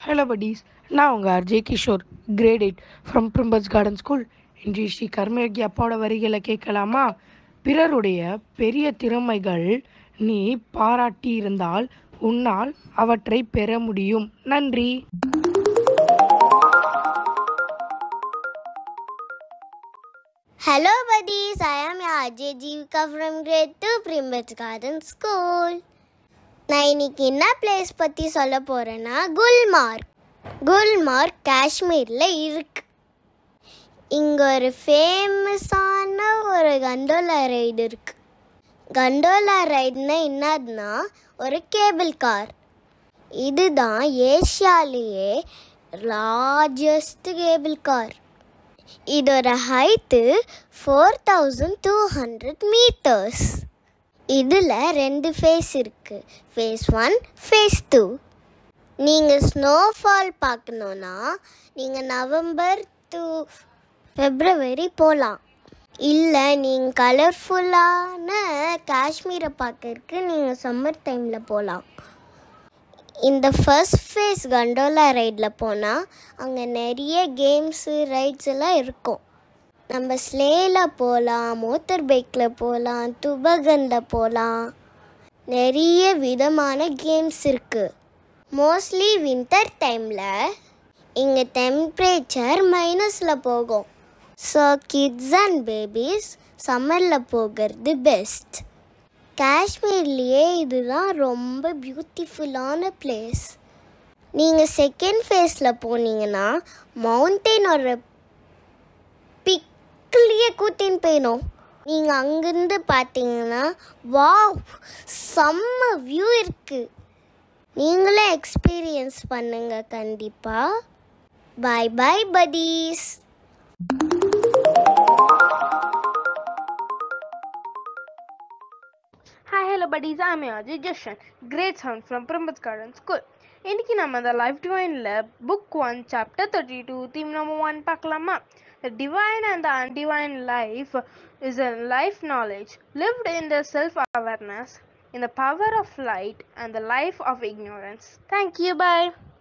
Hello buddies நான் உங்கள் RJ Kishore grade eight from பிரிம்பஸ் கார்டன் ஸ்கூல் இன்று ஸ்ரீ கர்மயோகி அப்பாவோட வரிகளை கேட்கலாமா பிறருடைய பெரிய திறமைகள் நீ பாராட்டி இருந்தால் உன்னால் அவற்றை பெற முடியும் நன்றி Hello buddies, I am your Ajay Jeevika from grade 2 Primbats Garden School. நான் இன்னைக்கு என்ன பிளேஸ் பற்றி சொல்ல போகிறேன்னா குல்மார்க் குல்மார்க் காஷ்மீரில் இருக்கு இங்கே ஒரு ஃபேமஸான ஒரு கண்டோலா ரைடு இருக்கு கண்டோலா ரைடுனா என்னதுன்னா ஒரு கேபிள் கார் இதுதான் ஏஷியாலேயே லார்ஜஸ்ட் கேபிள் கார் இதோட height four thousand two hundred metres இதில் ரெண்டு ஃபேஸ் இருக்கு ஃபேஸ் ஒன் ஃபேஸ் டூ நீங்கள் ஸ்னோஃபால் பார்க்கணுன்னா நீங்கள் நவம்பர் டு ஃபெப்ரவரி போகலாம் இல்லை நீங்கள் கலர்ஃபுல்லான காஷ்மீரை பார்க்கறதுக்கு நீங்கள் சம்மர் டைமில் போகலாம் இந்த ஃபர்ஸ்ட் ஃபேஸ் கண்டோலா ரைடில் போனால் அங்கே நிறைய கேம்ஸு ரைட்ஸ் எல்லாம் இருக்கும் நம்ம ஸ்லேயில் போகலாம் மோட்டர் பைக்கில் போகலாம் துபகனில் போகலாம் நிறைய விதமான கேம்ஸ் இருக்குது மோஸ்ட்லி வின்டர் டைமில் இங்கே டெம்ப்ரேச்சர் மைனஸில் போகும் ஸோ கிட்ஸ் அண்ட் பேபிஸ் சம்மரில் போகிறது பெஸ்ட் காஷ்மீர்லேயே இதுதான் ரொம்ப பியூட்டிஃபுல்லான பிளேஸ் நீங்கள் செகண்ட் ஃபேஸில் போனீங்கன்னா மவுண்டெயினோட பிக்லேயே கூட்டின்னு போயிடும் நீங்கள் அங்கேருந்து பார்த்தீங்கன்னா வாவ் செம்ம வியூ இருக்குது நீங்களே எக்ஸ்பீரியன்ஸ் பண்ணுங்க கண்டிப்பாக bye bye buddies hi hello buddies I'm Ajay Jashan grade seven from பிரம்பத் கார்டன் ஸ்கூல் இன்னைக்கு நம்ம அந்த லைஃப் டிவைனில் book one chapter thirty two theme number one பார்க்கலாமா The divine and the undivine life is a life knowledge lived in the self awareness, in the power of light, and the life of ignorance. Thank you. Bye.